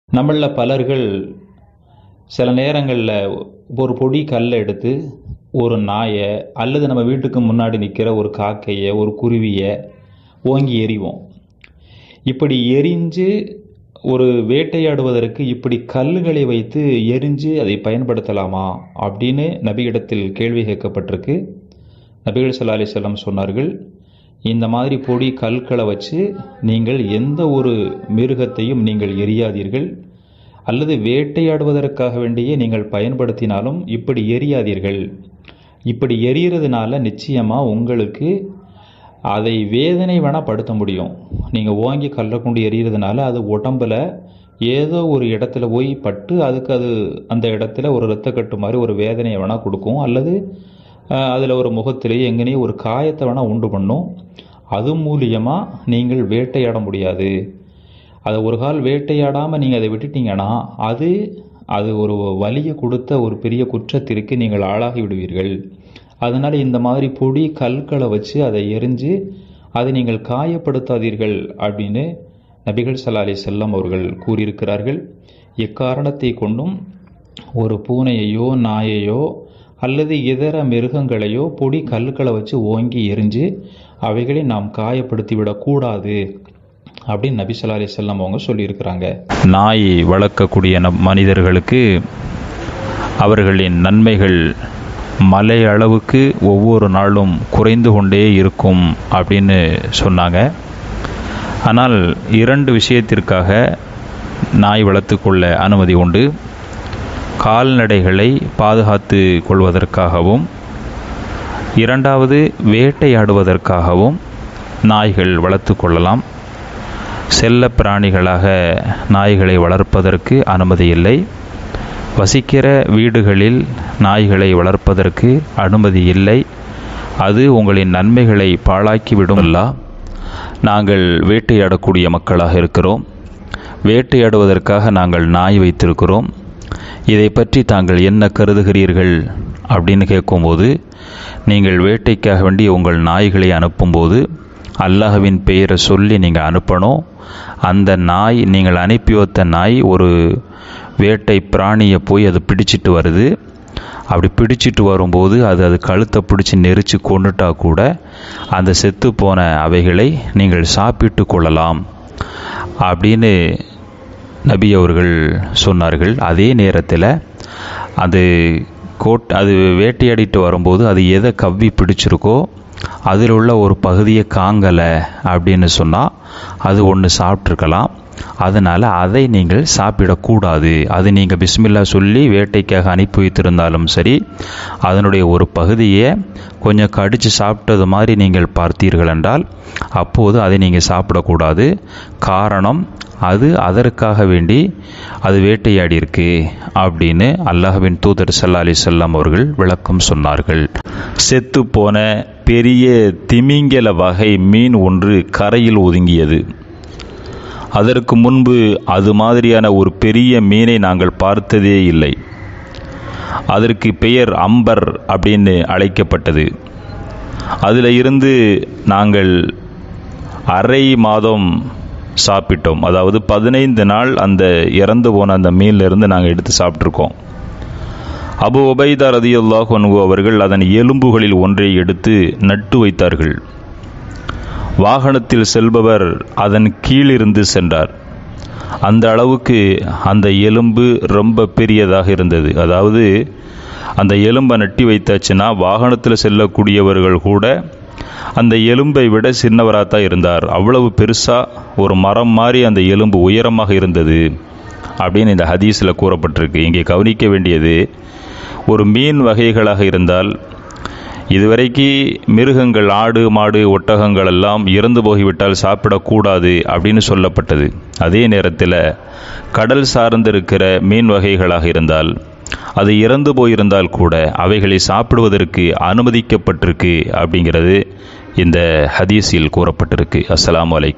நம்மளில் பலர்கள் சில நேரங்களில் ஒரு பொடி கல்லை எடுத்து ஒரு நாயை அல்லது நம்ம வீட்டுக்கு முன்னாடி நிற்கிற ஒரு காக்கையை ஒரு குருவியை ஓங்கி எறிவோம் இப்படி எரிஞ்சு ஒரு வேட்டையாடுவதற்கு இப்படி கல்லுகளை வைத்து எரிஞ்சு அதை பயன்படுத்தலாமா அப்படின்னு நபியிடத்தில் கேள்வி கேட்கப்பட்டிருக்கு நபிகள் ஸல்லல்லாஹு அலைஹி வஸல்லம் சொன்னார்கள் இந்த மாதிரி பொடி கற்களை வச்சு நீங்கள் எந்த ஒரு மிருகத்தையும் நீங்கள் எரியாதீர்கள் அல்லது வேட்டையாடுவதற்காக வேண்டியே நீங்கள் பயன்படுத்தினாலும் இப்படி எரியாதீர்கள் இப்படி எரியறதுனால நிச்சயமாக உங்களுக்கு அதை வேதனை வேணால் படுத்த முடியும் நீங்கள் ஓங்கி கல்லை கொண்டு எரியறதுனால அது உடம்புல ஏதோ ஒரு இடத்துல போய் பட்டு அதுக்கு அது அந்த இடத்துல ஒரு இரத்தக்கட்டு மாதிரி ஒரு வேதனையை வேணால் கொடுக்கும் அல்லது அதில் ஒரு முகத்திலேயே எங்கேனையும் ஒரு காயத்தை வேணால் உண்டு பண்ணும் அது மூலியமாக நீங்கள் வேட்டையாட முடியாது அதை ஒரு கால் வேட்டையாடாமல் நீங்கள் அதை விட்டுட்டீங்கன்னா அது அது ஒரு வலியை கொடுத்த ஒரு பெரிய குற்றத்திற்கு நீங்கள் ஆளாகி விடுவீர்கள் அதனால் இந்த மாதிரி பொடி கற்களை வச்சு அதை எரிஞ்சு அதை நீங்கள் காயப்படுத்தாதீர்கள் அப்படின்னு நபிகள் சல்லா அலி செல்லம் அவர்கள் கூறியிருக்கிறார்கள் எக்காரணத்தை கொண்டும் ஒரு பூனையையோ நாயையோ அல்லது இதர மிருகங்களையோ பொடி கல்லுக்களை வச்சு ஓங்கி எரிஞ்சு அவைகளை நாம் காயப்படுத்தி விடக்கூடாது அப்படின்னு நபி சொல்லா அலி செல்லம் அவங்க சொல்லியிருக்கிறாங்க நாய் வளர்க்கக்கூடிய நம் மனிதர்களுக்கு அவர்களின் நன்மைகள் மலை அளவுக்கு ஒவ்வொரு நாளும் குறைந்து கொண்டே இருக்கும் அப்படின்னு சொன்னாங்க ஆனால் இரண்டு விஷயத்திற்காக நாய் வளர்த்து கொள்ள அனுமதி உண்டு கால்நடைகளை பாதுகாத்து கொள்வதற்காகவும் இரண்டாவது வேட்டையாடுவதற்காகவும் நாய்கள் வளர்த்து கொள்ளலாம் செல்ல பிராணிகளாக நாய்களை வளர்ப்பதற்கு அனுமதி இல்லை வசிக்கிற வீடுகளில் நாய்களை வளர்ப்பதற்கு அனுமதி இல்லை அது உங்களின் நன்மைகளை பாழாக்கிவிடும் அல்ல நாங்கள் வேட்டையாடக்கூடிய மக்களாக இருக்கிறோம் வேட்டையாடுவதற்காக நாங்கள் நாய் வைத்திருக்கிறோம் இதை பற்றி தாங்கள் என்ன கருதுகிறீர்கள் அப்படின்னு கேட்கும்போது நீங்கள் வேட்டைக்காக வேண்டி உங்கள் நாய்களை அனுப்பும்போது அல்லாஹ்வின் பெயரை சொல்லி நீங்கள் அனுப்பணும் அந்த நாய் நீங்கள் அனுப்பி வைத்த நாய் ஒரு வேட்டை பிராணியை போய் அது பிடிச்சிட்டு வருது அப்படி பிடிச்சிட்டு வரும்போது அது அது கழுத்தை பிடிச்சி நெரிச்சு கொண்டுட்டா கூட அந்த செத்து போன அவைகளை நீங்கள் சாப்பிட்டு கொள்ளலாம் அப்படின்னு நபி அவர்கள் சொன்னார்கள் அதே நேரத்தில் அது கோட் அது வேட்டையாடிட்டு வரும்போது அது எதை கவ்வி பிடிச்சிருக்கோ அதில் உள்ள ஒரு பகுதியை காங்கலை அப்படின்னு சொன்னால் அது ஒன்று சாப்பிட்ருக்கலாம் அதனால் அதை நீங்கள் சாப்பிடக்கூடாது அது நீங்கள் பிஸ்மில்லா சொல்லி வேட்டைக்காக அனுப்பி வைத்திருந்தாலும் சரி அதனுடைய ஒரு பகுதியை கொஞ்சம் கடித்து சாப்பிட்டது மாதிரி நீங்கள் பார்த்தீர்கள் என்றால் அப்போது அதை நீங்கள் சாப்பிடக்கூடாது காரணம் அது அதற்காக வேண்டி அது வேட்டையாடி இருக்கு அப்படின்னு அல்லாஹ்வின் தூதர் சல்லா அலி செல்லம் அவர்கள் விளக்கம் சொன்னார்கள் செத்து போன பெரிய திமிங்கல வகை மீன் ஒன்று கரையில் ஒதுங்கியது அதற்கு முன்பு அது மாதிரியான ஒரு பெரிய மீனை நாங்கள் பார்த்ததே இல்லை அதற்கு பெயர் அம்பர் அப்படின்னு அழைக்கப்பட்டது அதில் இருந்து நாங்கள் அரை மாதம் சாப்பிட்டோம் அதாவது பதினைந்து நாள் அந்த இறந்து போன அந்த மீனிலிருந்து நாங்கள் எடுத்து சாப்பிட்ருக்கோம் அபு ஒபைதா ரதியுல்லாஹ் அன்கு அவர்கள் அதன் எலும்புகளில் ஒன்றை எடுத்து நட்டு வைத்தார்கள் வாகனத்தில் செல்பவர் அதன் கீழிருந்து சென்றார் அந்த அளவுக்கு அந்த எலும்பு ரொம்ப பெரியதாக இருந்தது அதாவது அந்த எலும்பை நட்டி வைத்தாச்சுன்னா வாகனத்தில் செல்லக்கூடியவர்கள் கூட அந்த எலும்பை விட சின்னவராக தான் இருந்தார் அவ்வளவு பெருசாக ஒரு மரம் மாதிரி அந்த எலும்பு உயரமாக இருந்தது அப்படின்னு இந்த ஹதீஸில் கூறப்பட்டிருக்கு இங்கே கவனிக்க வேண்டியது ஒரு மீன் வகைகளாக இருந்தால் இதுவரைக்கு மிருகங்கள் ஆடு மாடு ஒட்டகங்கள் எல்லாம் இறந்து போகிவிட்டால் சாப்பிடக்கூடாது அப்படின்னு சொல்லப்பட்டது அதே நேரத்தில் கடல் சார்ந்திருக்கிற மீன் வகைகளாக இருந்தால் அது இறந்து போயிருந்தால் கூட அவைகளை சாப்பிடுவதற்கு அனுமதிக்கப்பட்டிருக்கு அப்படிங்கிறது இந்த ஹதீஸில் கூறப்பட்டிருக்கு அஸ்லாம் வலைக்கம்